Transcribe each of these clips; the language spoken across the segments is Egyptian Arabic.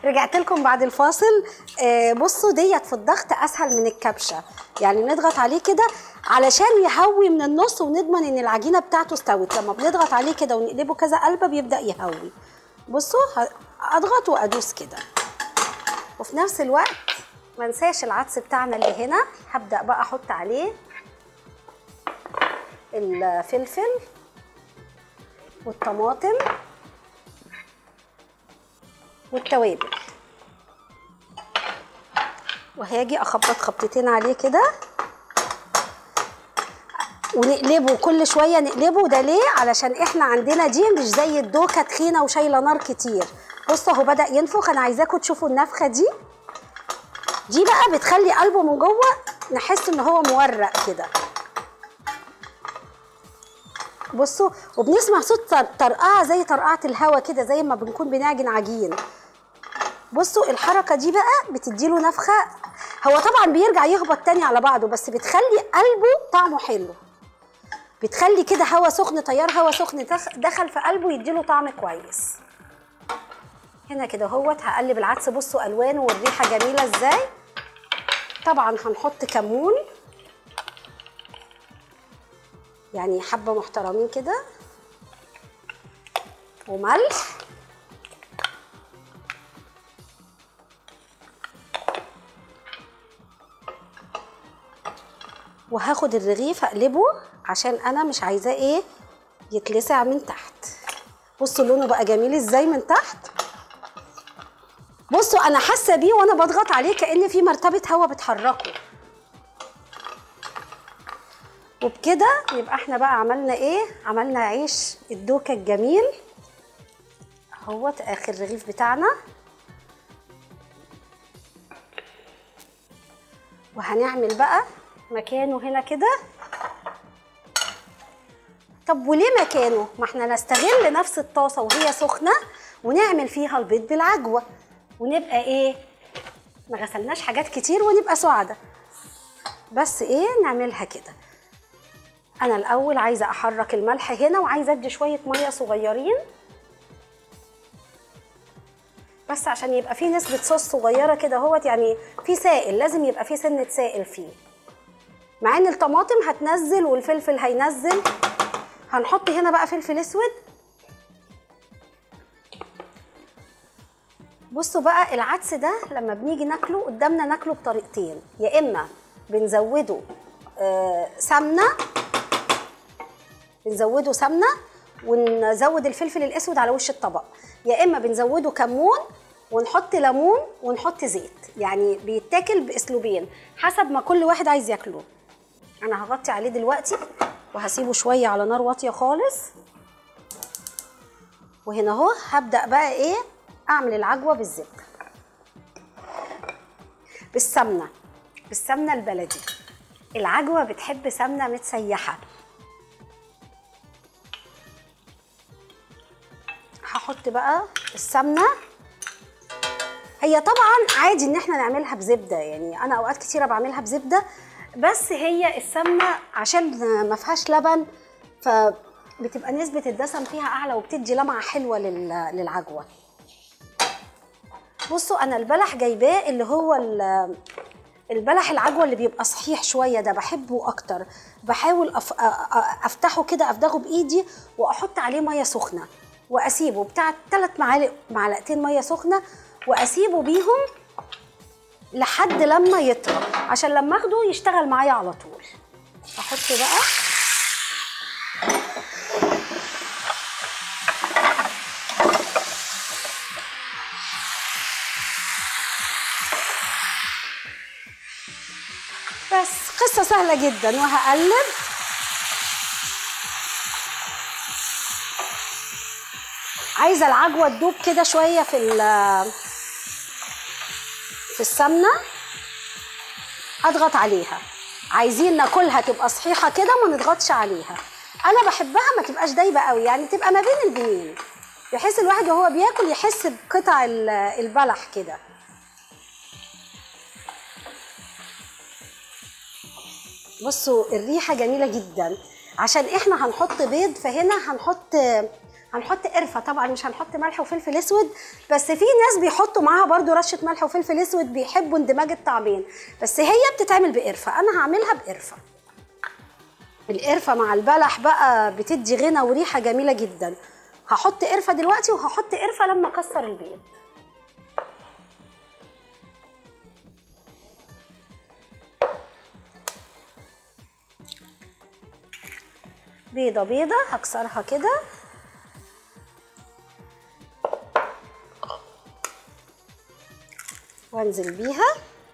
رجعت لكم بعد الفاصل آه بصوا ديت في الضغط اسهل من الكبشه يعني نضغط عليه كده علشان يهوي من النص ونضمن ان العجينه بتاعته استوت لما بنضغط عليه كده ونقلبه كذا قلبه بيبدا يهوي بصوا ه- اضغط وادوس كده وفي نفس الوقت ما انساش العدس بتاعنا اللي هنا هبدا بقى احط عليه الفلفل والطماطم والتوابل وهاجي اخبط خبطتين عليه كده ونقلبه كل شويه نقلبه ده ليه علشان احنا عندنا دي مش زي الدوكه تخينه وشايله نار كتير بصوا اهو بدا ينفخ انا عايزاكم تشوفوا النفخه دي دي بقى بتخلي قلبه من جوه نحس ان هو مورق كده بصوا وبنسمع صوت طر- طرقعه زي طرقعه الهوا كده زي ما بنكون بنعجن عجين بصوا الحركه دي بقى بتديله نفخه هو طبعا بيرجع يهبط تاني على بعضه بس بتخلي قلبه طعمه حلو بتخلي كده هوا سخن تيار هوا سخن دخ- دخل في قلبه يديله طعم كويس هنا كده اهوت هقلب العدس بصوا الوانه والريحه جميله ازاي طبعا هنحط كمون يعني حبه محترمين كده وملح وهاخد الرغيف اقلبه عشان انا مش عايزاه ايه يتلسع من تحت بصوا لونه بقى جميل ازاي من تحت بصوا انا حاسه بيه وانا بضغط عليه كان في مرتبه هواء بتحركه وبكده يبقى احنا بقى عملنا ايه عملنا عيش الدوكه الجميل اهوت اخر رغيف بتاعنا وهنعمل بقى مكانه هنا كده طب وليه مكانه ما احنا نستغل نفس الطاسه وهي سخنه ونعمل فيها البيض بالعجوه ونبقى ايه ما غسلناش حاجات كتير ونبقى سعداء بس ايه نعملها كده انا الاول عايزه احرك الملح هنا وعايزه ادي شويه ميه صغيرين بس عشان يبقى فيه نسبه صوص صغيره كده اهوت يعني في سائل لازم يبقى فيه سنه سائل فيه مع ان الطماطم هتنزل والفلفل هينزل هنحط هنا بقى فلفل اسود بصوا بقى العدس ده لما بنيجي ناكله قدامنا ناكله بطريقتين يا اما بنزوده آه، سمنه بنزوده سمنه ونزود الفلفل الاسود على وش الطبق يا اما بنزوده كمون ونحط ليمون ونحط زيت يعني بيتاكل باسلوبين حسب ما كل واحد عايز ياكله انا هغطي عليه دلوقتي وهسيبه شويه على نار واطيه خالص وهنا اهو هبدا بقى ايه اعمل العجوه بالزبده بالسمنه بالسمنه البلدي العجوه بتحب سمنه متسيحه هحط بقى السمنه هي طبعا عادي ان احنا نعملها بزبده يعني انا اوقات كتيره بعملها بزبده بس هي السمنه عشان ما فيهاش لبن فبتبقى نسبه الدسم فيها اعلى وبتدي لمعه حلوه لل- للعجوه بصوا انا البلح جايباه اللي هو ال- البلح العجوه اللي بيبقى صحيح شويه ده بحبه اكتر بحاول أف... أ- أ- افتحه كده افدغه بايدي واحط عليه ميه سخنه واسيبه بتاع ثلاث معالق معلقتين ميه سخنه واسيبه بيهم لحد لما يطرى عشان لما اخده يشتغل معايا على طول احط بقى بس قصة سهلة جدا وهقلب عايزة العجوة تدوب كده شوية في ال- في السمنة اضغط عليها عايزين ناكلها تبقى صحيحة كده ما نضغطش عليها انا بحبها ما تبقاش دايبة قوي يعني تبقى ما بين البنين بحيث الواحد وهو بياكل يحس بقطع ال- البلح كده بصوا الريحه جميله جدا عشان احنا هنحط بيض فهنا هنحط هنحط قرفه طبعا مش هنحط ملح وفلفل اسود بس في ناس بيحطوا معاها برضو رشه ملح وفلفل اسود بيحبوا اندماج الطعمين بس هي بتتعمل بقرفه انا هعملها بقرفه القرفه مع البلح بقى بتدي غنى وريحه جميله جدا هحط قرفه دلوقتي وهحط قرفه لما اكسر البيض بيضه بيضه هكسرها كده وانزل بيها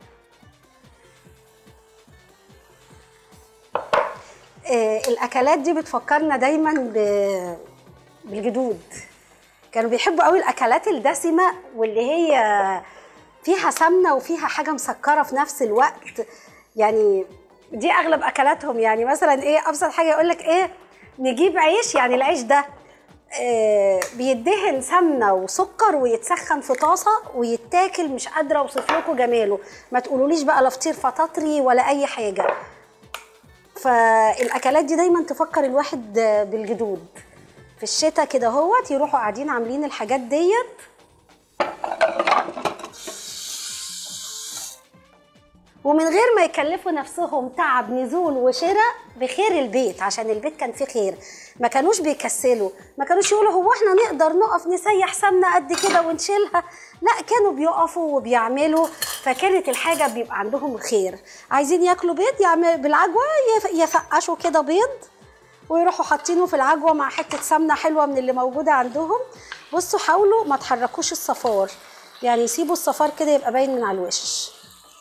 آه، الاكلات دي بتفكرنا دايما ب- بالجدود كانوا بيحبوا قوي الاكلات الدسمه واللي هي فيها سمنه وفيها حاجه مسكره في نفس الوقت يعني دي اغلب اكلاتهم يعني مثلا ايه ابسط حاجه يقول لك ايه نجيب عيش يعني العيش ده آه، بيدهن سمنه وسكر ويتسخن في طاسه ويتاكل مش قادره اوصف لكم جماله ما تقولوليش بقى لا فطير فطاطري ولا اي حاجه فالاكلات دي دايما تفكر الواحد بالجدود في الشتاء كده هوت يروحوا قاعدين عاملين الحاجات ديت ومن غير ما يكلفوا نفسهم تعب نزول وشراء بخير البيت عشان البيت كان فيه خير ما كانوش بيكسلوا ما كانوش يقولوا هو احنا نقدر نقف نسيح سمنه قد كده ونشيلها لا كانوا بيقفوا وبيعملوا فكانت الحاجه بيبقى عندهم خير عايزين ياكلوا بيض يعمل بالعجوه يف- يفقشوا كده بيض ويروحوا حاطينه في العجوه مع حته سمنه حلوه من اللي موجوده عندهم بصوا حاولوا ما تحركوش الصفار يعني سيبوا الصفار كده يبقى باين من على الوش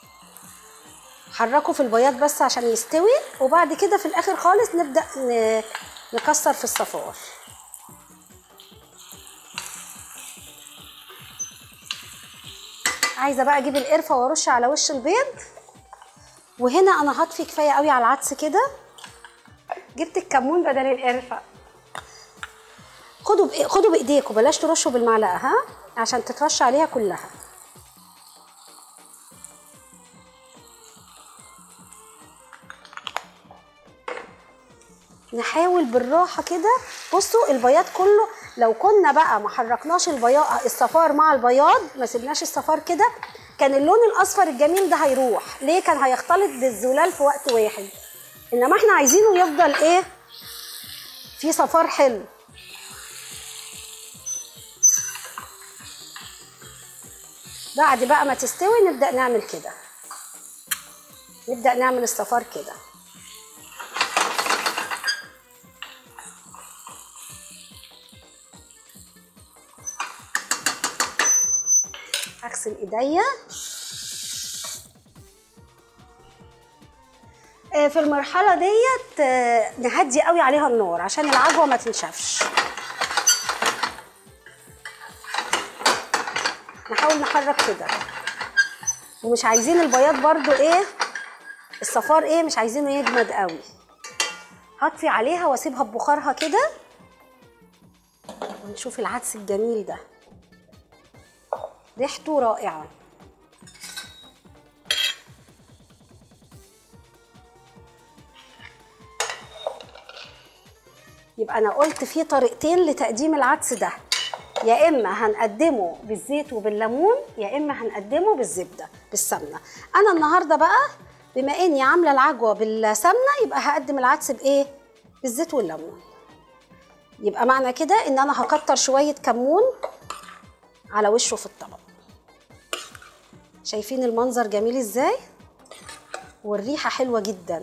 حركوا في البياض بس عشان يستوي وبعد كده في الاخر خالص نبدا ن- نكسر في الصفار عايزه بقى اجيب القرفه وارش على وش البيض وهنا انا هطفي كفايه قوي على العدس كده جبت الكمون بدل القرفه خدوا بإيه خدوا بايديكم بلاش ترشوا بالمعلقه ها عشان تترش عليها كلها نحاول بالراحه كده بصوا البياض كله لو كنا بقى ما حركناش البياض الصفار مع البياض ما سيبناش الصفار كده كان اللون الاصفر الجميل ده هيروح ليه كان هيختلط بالزلال في وقت واحد انما احنا عايزينه يفضل ايه في صفار حلو بعد بقى ما تستوي نبدا نعمل كده نبدا نعمل الصفار كده اغسل ايديا آه، في المرحله ديت آه، نهدي قوي عليها النار عشان العجوه ما تنشفش نحاول نحرك كده ومش عايزين البياض برضو ايه الصفار ايه مش عايزينه يجمد قوي هطفي عليها واسيبها ببخارها كده ونشوف العدس الجميل ده ريحته رائعه يبقى انا قلت في طريقتين لتقديم العدس ده يا اما هنقدمه بالزيت وبالليمون يا اما هنقدمه بالزبده بالسمنه انا النهارده بقى بما اني عامله العجوه بالسمنه يبقى هقدم العدس بايه بالزيت والليمون يبقى معنى كده ان انا هكتر شويه كمون على وشه في الطبق شايفين المنظر جميل ازاي والريحه حلوه جدا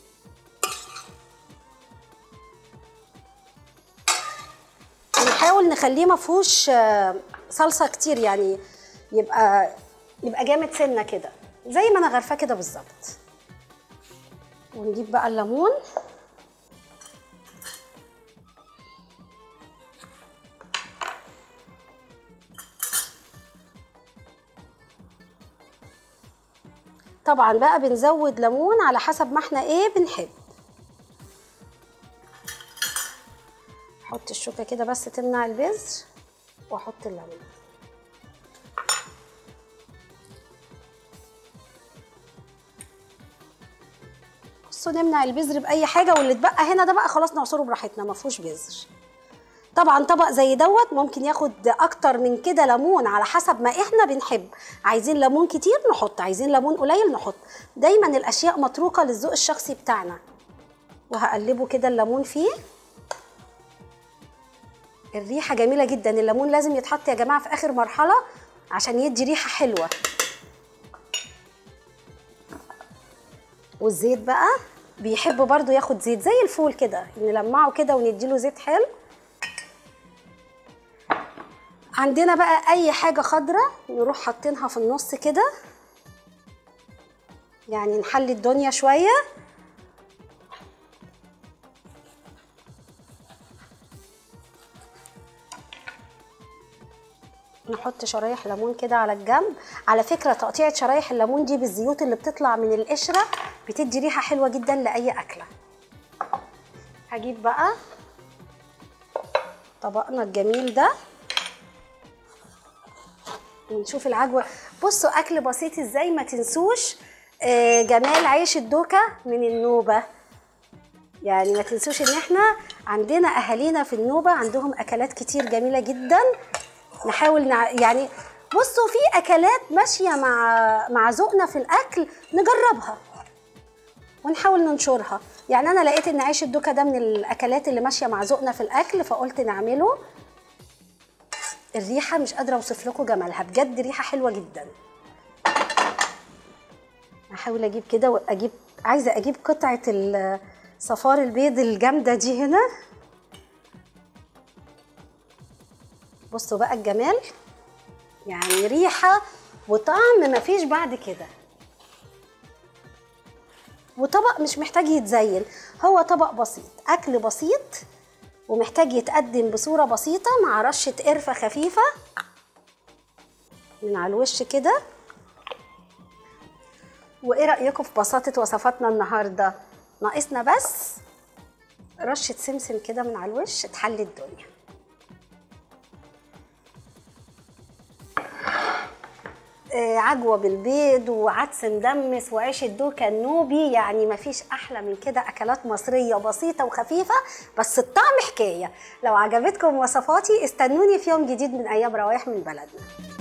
نحاول نخليه ما فيهوش آه، صلصه كتير يعني يبقى يبقى جامد سنه كده زي ما انا غرفاه كده بالظبط ونجيب بقى الليمون طبعا بقى بنزود ليمون على حسب ما احنا ايه بنحب احط الشوكه كده بس تمنع البذر واحط الليمون بصوا نمنع البذر باي حاجه واللي اتبقى هنا ده بقى خلاص نعصره براحتنا ما فيهوش بذر طبعا طبق زي دوت ممكن ياخد اكتر من كده ليمون على حسب ما احنا بنحب عايزين ليمون كتير نحط عايزين ليمون قليل نحط دايما الاشياء متروكه للذوق الشخصي بتاعنا وهقلبه كده الليمون فيه الريحه جميله جدا الليمون لازم يتحط يا جماعه في اخر مرحله عشان يدي ريحه حلوه والزيت بقى بيحب برضو ياخد زيت زي الفول كده نلمعه كده ونديله زيت حلو عندنا بقى اي حاجه خضراء نروح حاطينها في النص كده يعني نحلي الدنيا شويه نحط شرايح ليمون كده على الجنب على فكره تقطيعه شرايح الليمون دي بالزيوت اللي بتطلع من القشره بتدي ريحه حلوه جدا لاي اكله هجيب بقى طبقنا الجميل ده ونشوف العجوه بصوا اكل بسيط ازاي ما تنسوش آه، جمال عيش الدوكه من النوبه يعني ما تنسوش ان احنا عندنا اهالينا في النوبه عندهم اكلات كتير جميله جدا نحاول نع... يعني بصوا في اكلات ماشيه مع مع ذوقنا في الاكل نجربها ونحاول ننشرها يعني انا لقيت ان عيش الدوكه ده من الاكلات اللي ماشيه مع ذوقنا في الاكل فقلت نعمله الريحه مش قادره اوصف لكم جمالها بجد ريحه حلوه جدا هحاول اجيب كده واجيب عايزه اجيب قطعه ال- صفار البيض الجامده دي هنا بصوا بقى الجمال يعني ريحه وطعم مفيش بعد كده وطبق مش محتاج يتزين هو طبق بسيط اكل بسيط ومحتاج يتقدم بصوره بسيطه مع رشه قرفه خفيفه من على الوش كده وايه رايكم في بساطه وصفاتنا النهارده ناقصنا بس رشه سمسم كده من على الوش تحلي الدنيا آه، عجوه بالبيض وعدس مدمس وعيش الدوكه النوبي يعني مفيش احلى من كده اكلات مصريه بسيطه وخفيفه بس الطعم حكايه لو عجبتكم وصفاتي استنوني في يوم جديد من ايام روايح من بلدنا